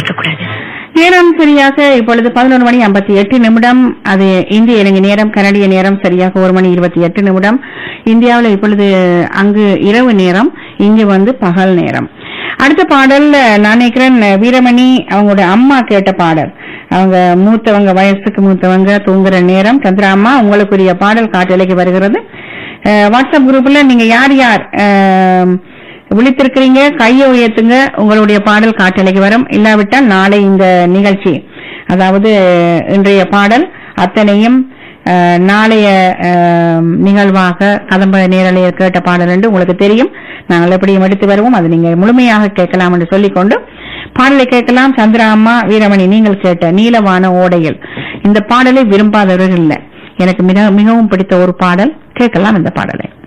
விட்டுறக்கூடாது நேரம் சரியாக இப்பொழுது பதினொரு மணி ஐம்பத்தி எட்டு நிமிடம் அது இந்திய இலங்கை நேரம் கனடிய நேரம் சரியாக ஒரு மணி இருபத்தி எட்டு நிமிடம் இந்தியாவில் இப்பொழுது அங்கு இரவு நேரம் இங்கு வந்து பகல் நேரம் அடுத்த பாடல் நான் நினைக்கிறேன் வீரமணி அவங்களோட அம்மா கேட்ட பாடல் அவங்க மூத்தவங்க வயசுக்கு மூத்தவங்க தூங்குற நேரம் சந்திரா அம்மா உங்களுக்குரிய பாடல் காட்டலைக்கு வருகிறது அஹ், வாட்ஸ்அப் குரூப்ல நீங்க யார் யார் அஹ், விழித்திருக்கிறீங்க கையை உயர்த்துங்க உங்களுடைய பாடல் காட்டலைக்கு வரும் இல்லாவிட்டால் நாளை இந்த நிகழ்ச்சி அதாவது இன்றைய பாடல் அத்தனையும் அஹ், நாளைய அஹ், நிகழ்வாக கதம்ப நேரலையில் கேட்ட பாடல் என்று உங்களுக்கு தெரியும் நாங்கள் எப்படியும் எடுத்து வருவோம் அது நீங்க முழுமையாக கேட்கலாம் என்று சொல்லிக்கொண்டு பாடலை கேட்கலாம் சந்திரா அம்மா வீரமணி நீங்கள் கேட்ட நீலவான ஓடையில் இந்த பாடலை விரும்பாதவர்கள் இல்லை எனக்கு மிக மிகவும் பிடித்த ஒரு பாடல் கேட்கலாம் இந்த பாடலை